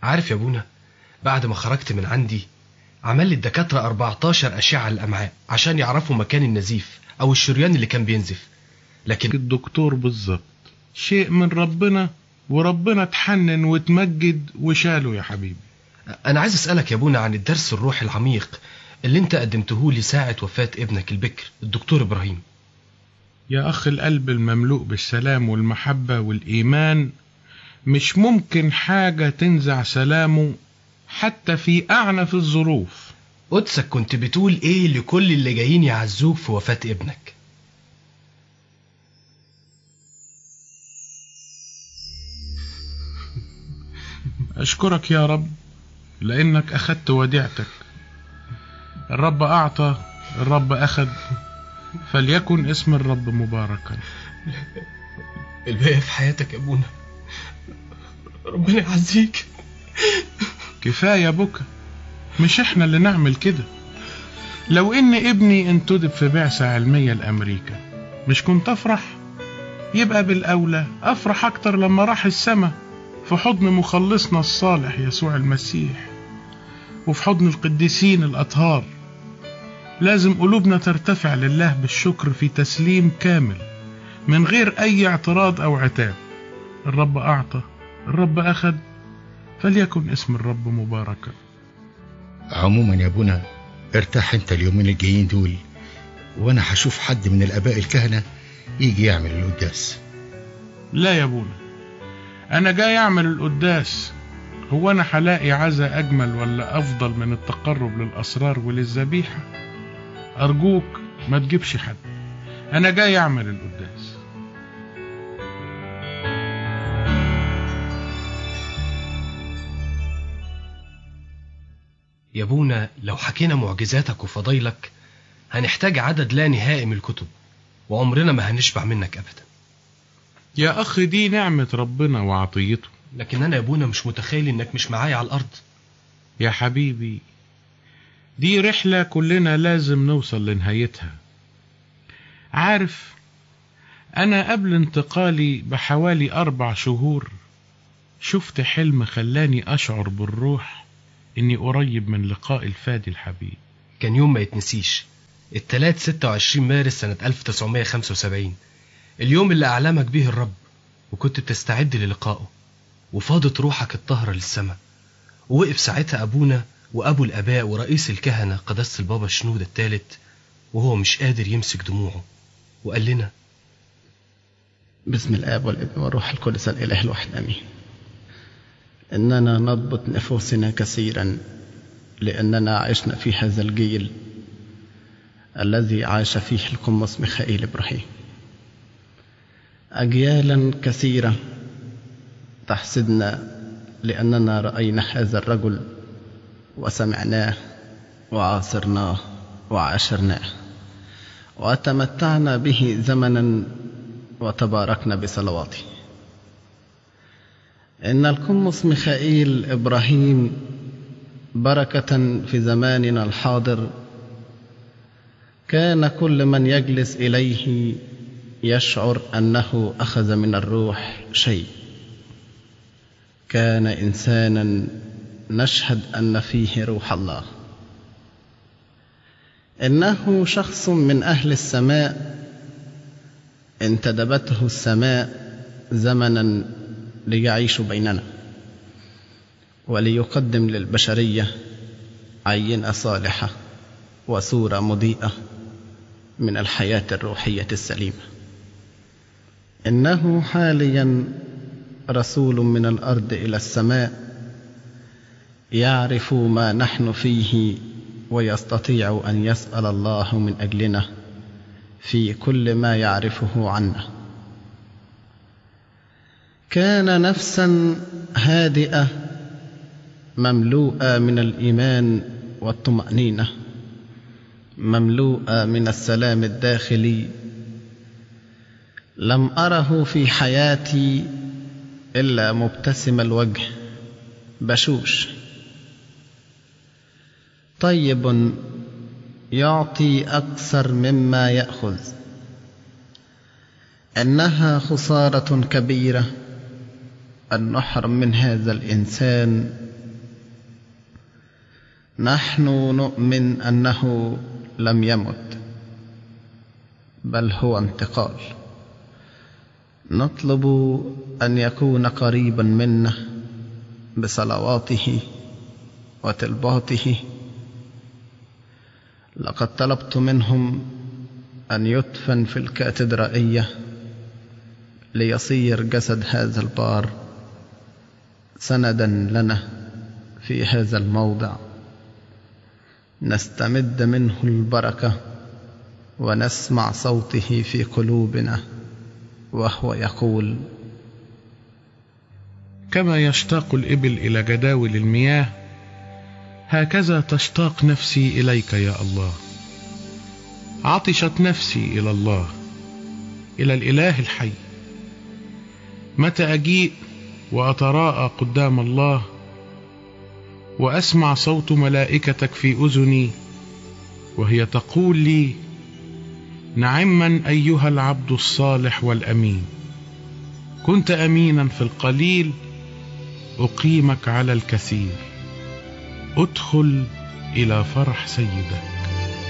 عارف يا ابونا بعد ما خرجت من عندي عمل لي الدكاترة 14 أشعة الأمعاء عشان يعرفوا مكان النزيف أو الشريان اللي كان بينزف لكن الدكتور بالظبط شيء من ربنا وربنا تحنن وتمجد وشاله يا حبيبي أنا عايز أسألك يا ابونا عن الدرس الروحي العميق اللي أنت قدمته لي ساعة وفاة ابنك البكر الدكتور إبراهيم يا أخ القلب المملوء بالسلام والمحبة والإيمان مش ممكن حاجة تنزع سلامه حتى في أعنف الظروف قدسك كنت بتقول إيه لكل اللي جايين يعزوك في وفاة ابنك أشكرك يا رب لأنك أخدت وديعتك الرب أعطى الرب أخذ فليكن اسم الرب مباركا الباقي في حياتك يا ابونا ربنا يعزيك كفاية بكى مش احنا اللي نعمل كده لو ان ابني انتدب في بعثة علمية لأمريكا مش كنت افرح يبقى بالأولى افرح اكتر لما راح السما في حضن مخلصنا الصالح يسوع المسيح وفي حضن القديسين الأطهار لازم قلوبنا ترتفع لله بالشكر في تسليم كامل من غير أي اعتراض أو عتاب الرب أعطى الرب أخذ فليكن اسم الرب مباركا عموما يا ابونا ارتاح انت اليومين الجايين دول وانا هشوف حد من الاباء الكهنة يجي يعمل القداس لا يا ابونا انا جاي اعمل القداس هو انا هلاقي عزا اجمل ولا افضل من التقرب للاسرار وللذبيحة ارجوك ما تجيبش حد انا جاي اعمل القداس يا ابونا لو حكينا معجزاتك وفضايلك هنحتاج عدد لا نهائي من الكتب وعمرنا ما هنشبع منك أبدا يا اخ دي نعمة ربنا وعطيته لكن أنا يا ابونا مش متخيل إنك مش معايا على الأرض يا حبيبي دي رحلة كلنا لازم نوصل لنهايتها عارف أنا قبل انتقالي بحوالي أربع شهور شفت حلم خلاني أشعر بالروح إني قريب من لقاء الفادي الحبيب كان يوم ما يتنسيش التلات 26 مارس سنة 1975 اليوم اللي أعلمك به الرب وكنت بتستعد للقائه وفاضت روحك الطاهرة للسماء ووقف ساعتها أبونا وأبو الآباء ورئيس الكهنة قداسة البابا شنودة الثالث وهو مش قادر يمسك دموعه وقال لنا بسم الآب والابن والروح القدس الإله الواحد آمين إننا نضبط نفوسنا كثيرا لأننا عشنا في هذا الجيل الذي عاش فيه القمص ميخائيل إبراهيم أجيالا كثيرة تحسدنا لأننا رأينا هذا الرجل وسمعناه وعاصرناه وعاشرناه وتمتعنا به زمنا وتباركنا بصلواته إن القمص ميخائيل إبراهيم بركة في زماننا الحاضر كان كل من يجلس إليه يشعر أنه أخذ من الروح شيء كان إنسانا نشهد أن فيه روح الله إنه شخص من أهل السماء انتدبته السماء زمنا ليعيش بيننا وليقدم للبشرية عينة صالحة وصورة مضيئة من الحياة الروحية السليمة إنه حاليا رسول من الأرض إلى السماء يعرف ما نحن فيه ويستطيع أن يسأل الله من أجلنا في كل ما يعرفه عنا كان نفسا هادئة مملوءة من الإيمان والطمأنينة مملوءة من السلام الداخلي لم أره في حياتي إلا مبتسم الوجه بشوش طيب يعطي أكثر مما يأخذ إنها خسارة كبيرة أن نحرم من هذا الإنسان نحن نؤمن انه لم يمت بل هو انتقال نطلب ان يكون قريبا منا بصلواته وتلباطه لقد طلبت منهم ان يدفن في الكاتدرائيه ليصير جسد هذا البار سندا لنا في هذا الموضع نستمد منه البركه ونسمع صوته في قلوبنا وهو يقول كما يشتاق الإبل إلى جداول المياه هكذا تشتاق نفسي إليك يا الله عطشت نفسي إلى الله إلى الإله الحي متى أجيء وأتراءى قدام الله وأسمع صوت ملائكتك في أذني وهي تقول لي نعما أيها العبد الصالح والأمين كنت أمينا في القليل أقيمك على الكثير ادخل إلى فرح سيدك